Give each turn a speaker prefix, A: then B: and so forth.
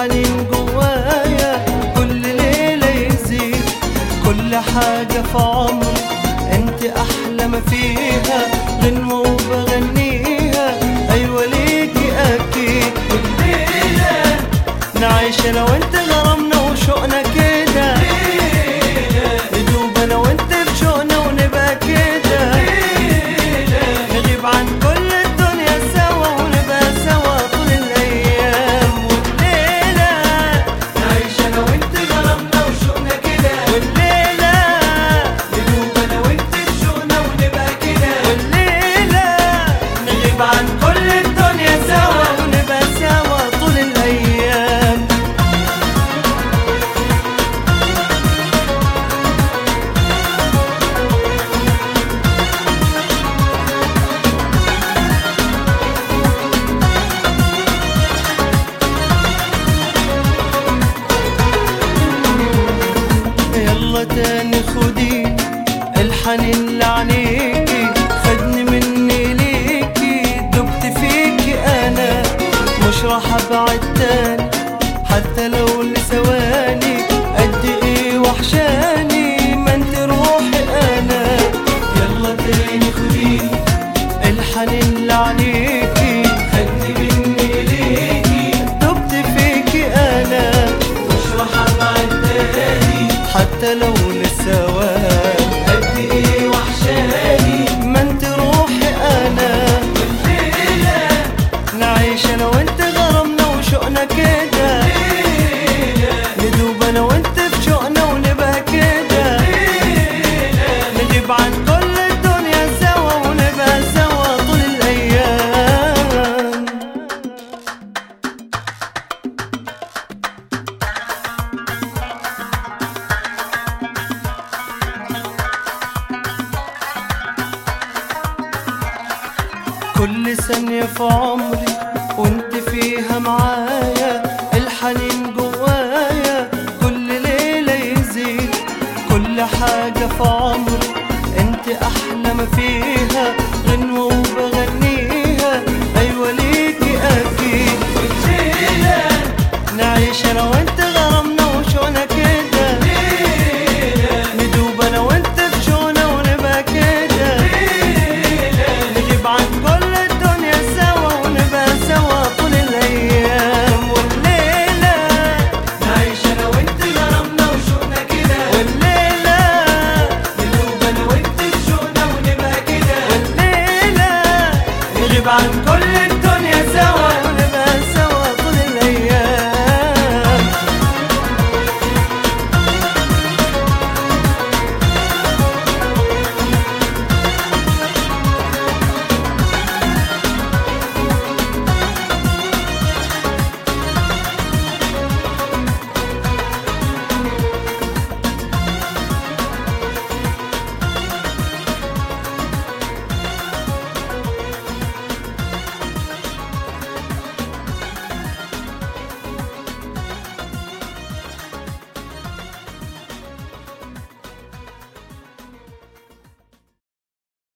A: الحنين جوايا كل ليلة يزيد كل حاجة في عمري انت احلى ما فيها غنوة وبغنيها ايوه ليكي اكيد والليلة نعيش انا وانت غرامنا وشوقنا كده ندوب انا وانت في شوقنا ونبقى كده نغيب عن كل الدنيا سوا ونبقى سوا طول الايام والليله
B: نعيش انا وانت غرامنا وشوقنا كده
A: والليله
B: ندوب انا وانت في شوقنا ونبقى كده
A: والليله نغيب عن كل الدنيا سوا ونبقى سوا طول الايام يلا تاني خدي الحنين لعنيكي خدني مني ليكي دبت فيكي انا مش راح ابعد تاني حتى لو لثواني قد ايه وحشاني ما انت روحي انا يلا تاني خدي الحنين لعنيكي
B: خدني مني ليكي
A: دبت فيكي انا
B: مش راح ابعد تاني
A: حتى لو لثواني
B: قد ايه وحشاني
A: ما انت روحي انا
B: الليلة
A: نعيش انا وانت غرامنا وشوقنا كده ندوب انا وانت في شوقنا ونبقى كده نغيب عن كل الدنيا سوا ونبقى سوا طول الايام كل ثانية في عمري وانت فيها معايا الحنين جوايا كل ليلة يزيد كل حاجة في عمري انت احلى ما فيها